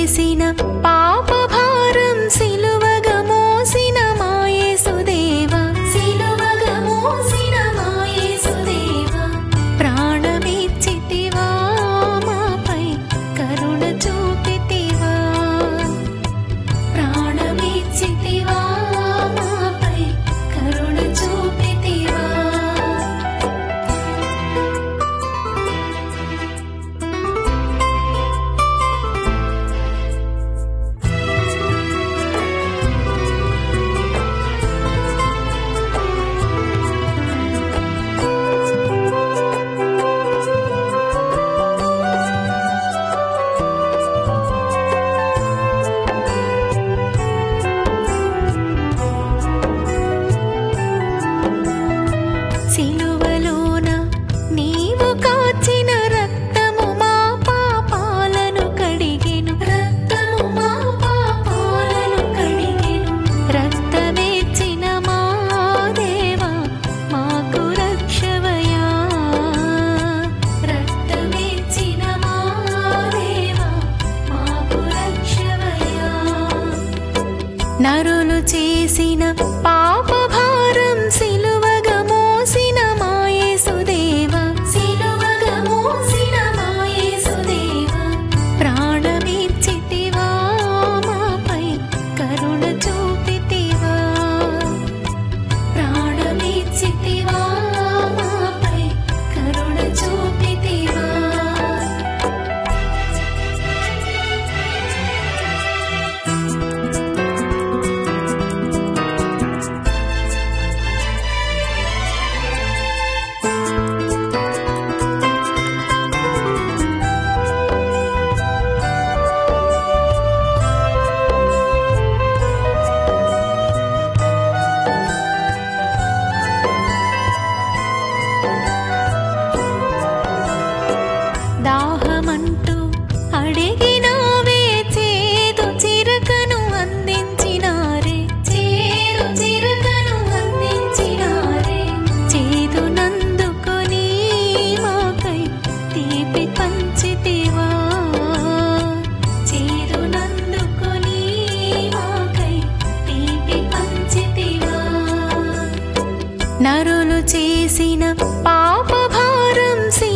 చేసిన పాప భారం సిలువగా మోసిన మాయేసుదేవా సిలువగా మోసిన మాయేసుదేవా ప్రాణమిచ్చితివా మాపై కరుణ చూపితివా ప్రాణమిచ్చితివా మాపై కరుణ చూపితివా సిలువలోన నీవు కాచిన రక్తము మా పాపాలను కడిగెను రక్తము మా పాపాలను కడిగెను రక్తమేచిన మా దేవా మాకు రక్షవయా రక్తమేచిన మా దేవా మాకు రక్షవయా నరులు చేసిన పాప భారం సిలువగా మోసిన మాయేసుదేవా సిలువగా మోసిన మాయేసుదేవా ప్రాణమిచ్చితివా మాపై కరుణ చూపితివా ప్రాణమిచ్చితివా మాపై కరుణ చూపితివా దాహమంటూ అడిగినావే చేదు చిరకను అందించినారే చేదు చిరకను అందించినారే చేదు నందుకొని మాకై తీపి పంచితివా చేదు నందుకొని మాకై తీపి పంచితివా నరులు చేసిన పాప భారం